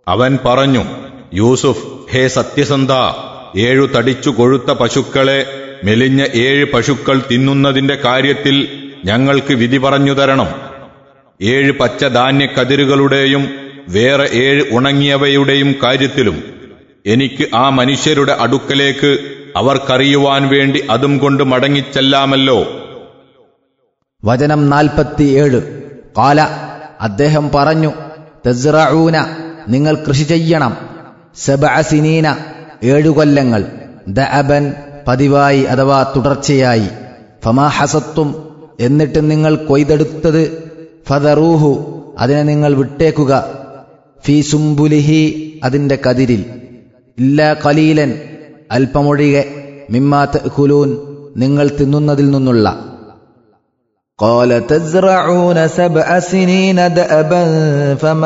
അവൻ പറഞ്ഞു യൂസുഫ് ഹേ സത്യസന്ധ ഏഴു തടിച്ചു കൊഴുത്ത പശുക്കളെ മെലിഞ്ഞ ഏഴ് പശുക്കൾ തിന്നുന്നതിന്റെ കാര്യത്തിൽ ഞങ്ങൾക്ക് വിധി പറഞ്ഞു തരണം ഏഴ് പച്ചധാന്യക്കതിരുകളുടെയും വേറെ ഏഴ് ഉണങ്ങിയവയുടെയും കാര്യത്തിലും എനിക്ക് ആ മനുഷ്യരുടെ അടുക്കലേക്ക് അവർക്കറിയുവാൻ വേണ്ടി അതും കൊണ്ട് മടങ്ങിച്ചെല്ലാമല്ലോ വചനം നാൽപ്പത്തിയേഴ് കാല അദ്ദേഹം പറഞ്ഞു തസ്റഊന നിങ്ങൾ കൃഷി ചെയ്യണം സബഅസിനീന ഏഴു കൊല്ലങ്ങൾ ദഅബൻ പതിവായി അഥവാ തുടർച്ചയായി ഫമാ ഹസത്തും എന്നിട്ട് നിങ്ങൾ കൊയ്തെടുത്തത് ഫദറൂഹു അതിനെ നിങ്ങൾ വിട്ടേക്കുക ഫീ സുംബുലിഹി അതിന്റെ കതിരിൽ ഇല്ല കലീലൻ അല്പമൊഴികെ മിമ്മാത്ത് ഖുലൂൻ നിങ്ങൾ തിന്നുന്നതിൽ നിന്നുള്ള قال تزرعون سبع سنين دأبا فما